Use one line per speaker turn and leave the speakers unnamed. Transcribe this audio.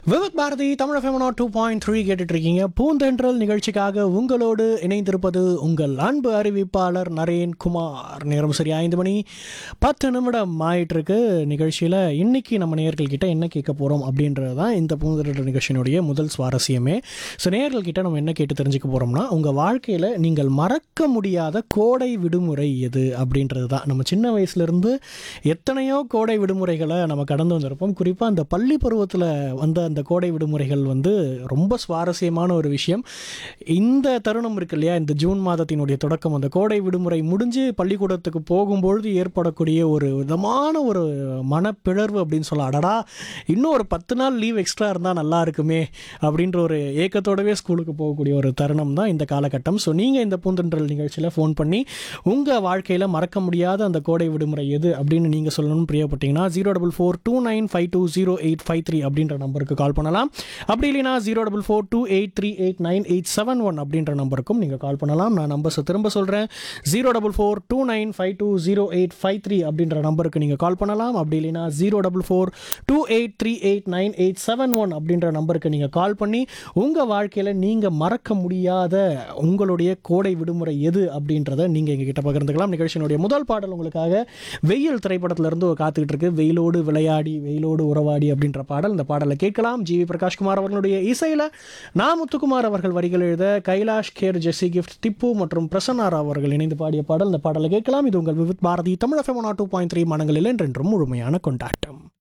விவத் பாரதி தமிழ் ஃபெமனா two point three கேட்டுட்டு இருக்கீங்க பூந்தென்றல் நிகழ்ச்சிக்காக உங்களோடு இணைந்திருப்பது உங்கள் அன்பு அறிவிப்பாளர் நரேன் குமார் நேரம் சரி ஐந்து மணி பத்து நிமிடம் ஆயிட்டு இருக்கு நிகழ்ச்சியில் இன்னைக்கு நம்ம நேயர்கள் கிட்ட என்ன கேட்க போகிறோம் அப்படின்றது தான் இந்த பூந்தென்றல் நிகழ்ச்சியினுடைய முதல் சுவாரஸ்யமே ஸோ நேயர்கள் கிட்ட நம்ம என்ன கேட்டு தெரிஞ்சுக்க போகிறோம்னா உங்கள் வாழ்க்கையில் நீங்கள் மறக்க முடியாத கோடை விடுமுறை எது அப்படின்றது தான் நம்ம சின்ன வயசுலேருந்து எத்தனையோ கோடை விடுமுறைகளை நம்ம கடந்து வந்திருப்போம் குறிப்பாக அந்த பள்ளி பருவத்தில் வந்த அந்த கோடை விடுமுறைகள் வந்து ரொம்ப சுவாரஸ்யமான ஒரு விஷயம் இந்த தருணம் இருக்கு இல்லையா இந்த ஜூன் மாதத்தினுடைய தொடக்கம் அந்த கோடை விடுமுறை முடிஞ்சு பள்ளிக்கூடத்துக்கு போகும்பொழுது ஏற்படக்கூடிய ஒரு விதமான ஒரு மனப்பிழர்வு அப்படின்னு சொல்லலாம் அடடா இன்னும் ஒரு பத்து நாள் லீவ் எக்ஸ்ட்ரா இருந்தால் நல்லா இருக்குமே அப்படின்ற ஒரு ஏக்கத்தோடவே ஸ்கூலுக்கு போகக்கூடிய ஒரு தருணம் தான் இந்த காலகட்டம் ஸோ நீங்கள் இந்த பூந்தென்றல் நிகழ்ச்சியில் ஃபோன் பண்ணி உங்கள் வாழ்க்கையில் மறக்க முடியாத அந்த கோடை விடுமுறை எது அப்படின்னு நீங்கள் சொல்லணும்னு பிரியப்பட்டீங்கன்னா zero double four two nine five two zero eight five three அப்படின்ற நம்பருக்கு கால் பண்ணலாம் அப்படி இல்லைனா zero double four two eight three eight nine eight seven one அப்படின்ற நம்பருக்கும் நீங்கள் கால் பண்ணலாம் நான் நம்பர்ஸை திரும்ப சொல்கிறேன் zero double four two nine five two zero eight five three அப்படின்ற நம்பருக்கு நீங்கள் கால் பண்ணலாம் அப்படி இல்லைனா zero double four two eight three eight nine eight seven one அப்படின்ற நம்பருக்கு நீங்கள் கால் பண்ணி உங்கள் வாழ்க்கையில் நீங்கள் மறக்க முடியாத உங்களுடைய கோடை விடுமுறை எது அப்படின்றத நீங்கள் எங்ககிட்ட பகிர்ந்துக்கலாம் நிகழ்ச்சியினுடைய முதல் பாடல் உங்களுக்காக வெயில் திரைப்படத்திலிருந்து காத்துக்கிட்டு இருக்கு வெயிலோடு விளையாடி வெயிலோடு உறவாடி அப்படின்ற பாடல் இந்த பாடலை கேட்கலாம் ஜி வி பிரகாஷ்குமார் அவர்களுடைய இசையில் நா முத்துக்குமார் அவர்கள் வரிகள் எழுத கைலாஷ் கேர் ஜெஸ்ஸி கிஃப்ட் திப்பு மற்றும் பிரசன்னாரா அவர்கள் இணைந்து பாடிய பாடல் இந்த பாடலை கேட்கலாம் இது உங்கள் Vividh Bharati Tamil FM two point three மனங்களில் என்றென்றும் முழுமையான கொண்டாட்டம்